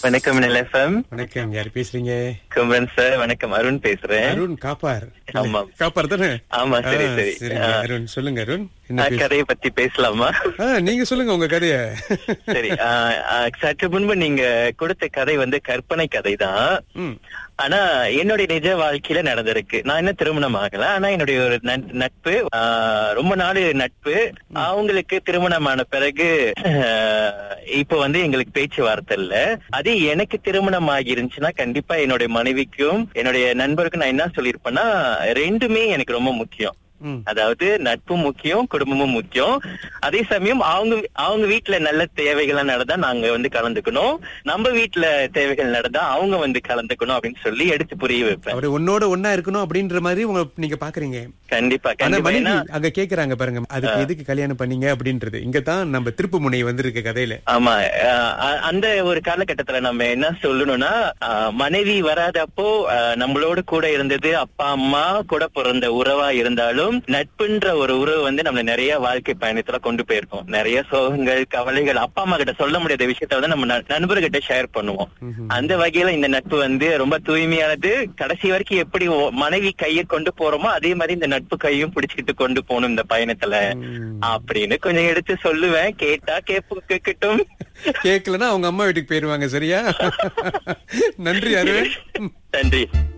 வணக்கம் எஃப்எம் வணக்கம் யார் பேசுறீங்க குமரன் சார் வணக்கம் அருண் பேசுறேன் அருண் காப்பார் ஆமாம். காப்பார் தானே ஆமா, சரி, ஆ, சரி. சரிங்க ஆ. அருண் சொல்லுங்க அருண் என்ன ஆ, பேச கதையை பத்தி பேசலாமா ஆ, நீங்க சொல்லுங்க உங்க கதைய சரி ஆ, ஆ, சற்று முன்பு நீங்க கொடுத்த கதை வந்து கற்பனை கதை தான் ம், ஆனா என்னுடைய நிஜ வாழ்க்கையில நடந்திருக்கு நான் இன்னும் திருமணம் ஆகல ஆனா என்னுடைய ஒரு நட்- நட்பு ஆ, ரொம்ப நாள் நட்பு அவங்களுக்கு திருமணமான பிறகு ஆ, இப்போ வந்து எங்களுக்கு பேச்சுவார்த்தை இல்ல அது எனக்கு திருமணம் ஆகிருந்துச்சுன்னா கண்டிப்பா என்னுடைய மனைவிக்கும் என்னுடைய நண்பருக்கும் நான் என்ன சொல்லியிருப்பேன்னா ரெண்டுமே எனக்கு ரொம்ப முக்கியம் ம். அதாவது நட்பும் முக்கியம் குடும்பமும் முக்கியம் அதே சமயம் அவங்க அவங்க வீட்டுல நல்ல தேவைகள் நடந்தா நாங்க வந்து கலந்துக்கணும் நம்ம வீட்டுல தேவைகள் நடந்தா அவங்க வந்து கலந்துக்கணும் அப்படின்னு சொல்லி எடுத்து புரிய வைப்பேன் அவரு உன்னோட ஒன்னா இருக்கணும் அப்படின்ற மாதிரி உங்க நீங்க பாக்குறீங்க கண்டிப்பா ஆனா கண்டிப்பா மனைவி ஏன்னா அங்க கேக்குறாங்க பாருங்க அதுக்கு எதுக்கு கல்யாணம் பண்ணீங்க அப்படின்றது இங்கதான் நம்ம திருப்பு முனை வந்திருக்கு கதையில ஆமா அஹ் அ- அந்த ஒரு காலகட்டத்துல நம்ம என்ன சொல்லணும்னா அஹ் மனைவி வராதப்போ அஹ் நம்மளோட கூட இருந்தது அப்பா அம்மா கூட பிறந்த உறவா இருந்தாலும் நட்புன்ற ஒரு உறவு வந்து நம்மள நிறைய வாழ்க்கை பயணத்துல கொண்டு போயிருக்கோம் நிறைய சோகங்கள் கவலைகள் அப்பா அம்மா கிட்ட சொல்ல முடியாத விஷயத்த வந்து நம்ம ந- நண்பர்கிட்ட ஷேர் பண்ணுவோம் ம்ஹும். அந்த வகையில இந்த நட்பு வந்து ரொம்ப தூய்மையானது கடைசி வரைக்கும் எப்படி ஒ- மனைவி கையை கொண்டு போறோமோ அதே மாதிரி இந்த நட்பு கையும் பிடிச்சுக்கிட்டு கொண்டு போகணும் இந்த பயணத்துல ம். அப்படின்னு கொஞ்சம் எடுத்து சொல்லுவேன் கேட்டா கேப்பு கேட்கட்டும் கேக்கலன்னா அவங்க அம்மா வீட்டுக்கு போயிருவாங்க சரியா நன்றி அருண் நன்றி